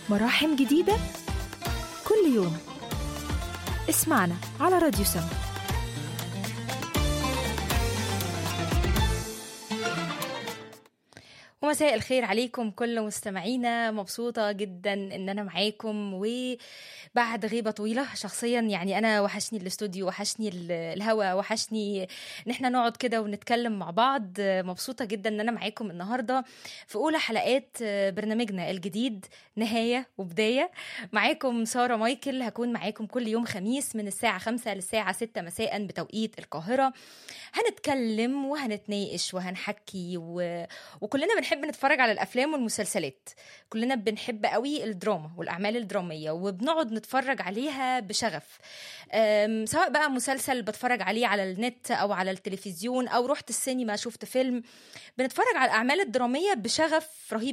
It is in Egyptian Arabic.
مراحم جديدة كل يوم اسمعنا على راديو سما ومساء الخير عليكم كل مستمعينا مبسوطة جدا ان انا معاكم وبعد غيبة طويلة شخصيا يعني انا وحشني الاستوديو وحشني ال- الهوا وحشني ان احنا نقعد كده ونتكلم مع بعض مبسوطة جدا ان انا معاكم النهاردة في اولى حلقات برنامجنا الجديد نهاية وبداية معاكم سارة مايكل هكون معاكم كل يوم خميس من الساعة 5 للساعة 6 مساء بتوقيت القاهرة هنتكلم وهنتناقش وهنحكي و... وكلنا بنحب نتفرج على الافلام والمسلسلات كلنا بنحب قوي الدراما والاعمال الدراميه وبنقعد نتفرج عليها بشغف أم، سواء بقى مسلسل بتفرج عليه على النت او على التلفزيون او رحت السينما شفت فيلم بنتفرج على الاعمال الدراميه بشغف رهيب